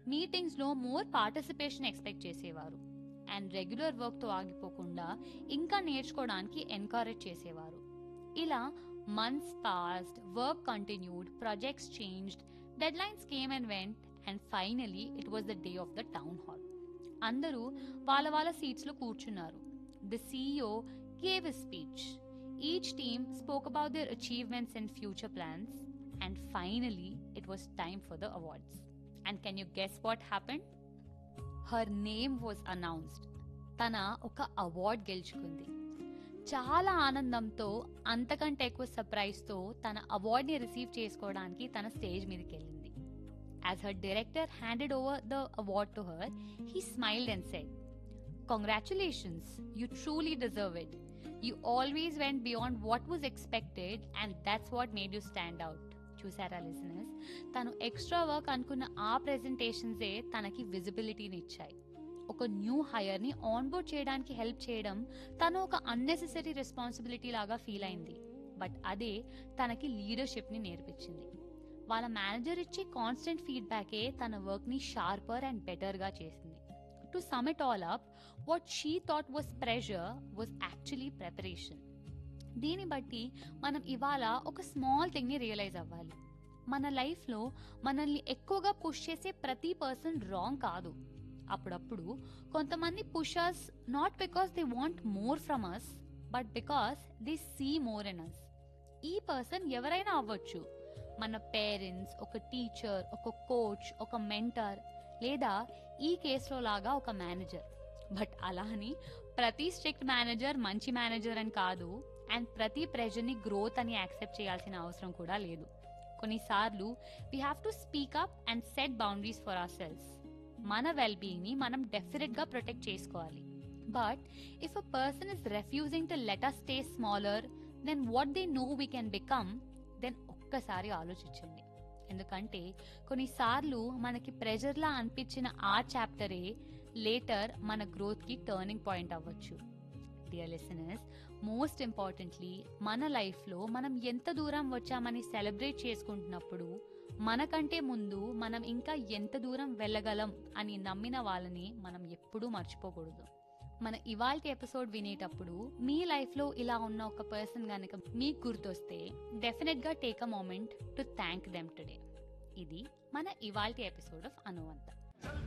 మీటింగ్స్లో more participation expect చేసేవారు and regular వర్క్తో ఆగిపోకుండా ఇంకా నేర్చుకోవడానికి ఎంకరేజ్ చేసేవారు ఇలా months passed work continued projects changed deadlines came and went and finally it was the day of the town hall అందరూ వాళ్ళ వాళ్ళ సీట్స్లో కూర్చున్నారు the CEO gave a speech each team spoke about their achievements and future plans and finally it was time for the awards and can you guess what happened her name was announced తన ఒక award గెలుచుకుంది చాలా ఆనందంతో అంతకంటే ఎక్కువ సర్ప్రైజ్తో తన అవార్డ్ని receive చేసుకోవడానికి తన స్టేజ్ మీదకి వెళ్ళింది as her director handed over the award to her he smiled and said congratulations you truly deserve it you always went beyond what was expected and that's what made you stand out చూసారా listeners తను extra work అనుకున్న ఆ ప్రెజెంటేషన్సే తనకి విజిబిలిటీని ఇచ్చాయి ఒక new హైయర్ని ఆన్బోర్డ్ చేయడానికి హెల్ప్ చేయడం తను ఒక అన్నెసెసరీ రెస్పాన్సిబిలిటీ లాగా ఫీల్ అయింది బట్ అదే తనకి లీడర్షిప్ని నేర్పించింది వాళ్ళ మేనేజర్ ఇచ్చే కాన్స్టెంట్ ఫీడ్బ్యాకే తన వర్క్ని షార్పర్ అండ్ బెటర్గా చేసింది to sum it all up what she thought was pressure was actually preparation దీన్ని బట్టి మనం ఇవాళ ఒక స్మాల్ థింగ్ని రియలైజ్ అవ్వాలి మన లైఫ్లో మనల్ని ఎక్కువగా పుష్ చేసే ప్రతి పర్సన్ రాంగ్ కాదు అప్పుడప్పుడు కొంతమంది pushers not because they want more from us but because they see more in us ఈ పర్సన్ ఎవరైనా అవ్వచ్చు మన పేరెంట్స్ ఒక టీచర్ ఒక కోచ్ ఒక మెంటర్ లేదా ఈ కేసులో లాగా ఒక మేనేజర్ బట్ అలా అని ప్రతి స్ట్రిక్ట్ మేనేజర్ మంచి మేనేజర్ అని కాదు అండ్ ప్రతి ప్రెజర్ని గ్రోత్ అని యాక్సెప్ట్ చేయాల్సిన అవసరం కూడా లేదు కొన్నిసార్లు we have to speak up and set boundaries for ourselves మన వెల్ బీయింగ్ని మనం డెఫినెట్గా ప్రొటెక్ట్ చేసుకోవాలి but if a person is refusing to let us stay smaller then what they know we can become then ఒక్కసారి ఆలోచించండి ఎందుకంటే కొన్నిసార్లు మనకి ప్రెజర్లా అనిపించిన ఆ చాప్టరే లేటర్ మన గ్రోత్కి టర్నింగ్ పాయింట్ అవ్వచ్చు డియర్ లిసనర్స్ మోస్ట్ ఇంపార్టెంట్లీ మన లైఫ్లో మనం ఎంత దూరం వచ్చామని సెలబ్రేట్ చేసుకుంటున్నప్పుడు మనకంటే ముందు మనం ఇంకా ఎంత దూరం వెళ్ళగలం అని నమ్మిన వాళ్ళని మనం ఎప్పుడూ మర్చిపోకూడదు మన ఇవాల్టి ఎపిసోడ్ వినేటప్పుడు మీ లైఫ్లో ఇలా ఉన్న ఒక పర్సన్ కనుక మీకు గుర్తొస్తే డెఫినెట్గా take a moment to thank them today ఇది మన ఇవాల్టి ఎపిసోడ్ ఆఫ్ అనువంత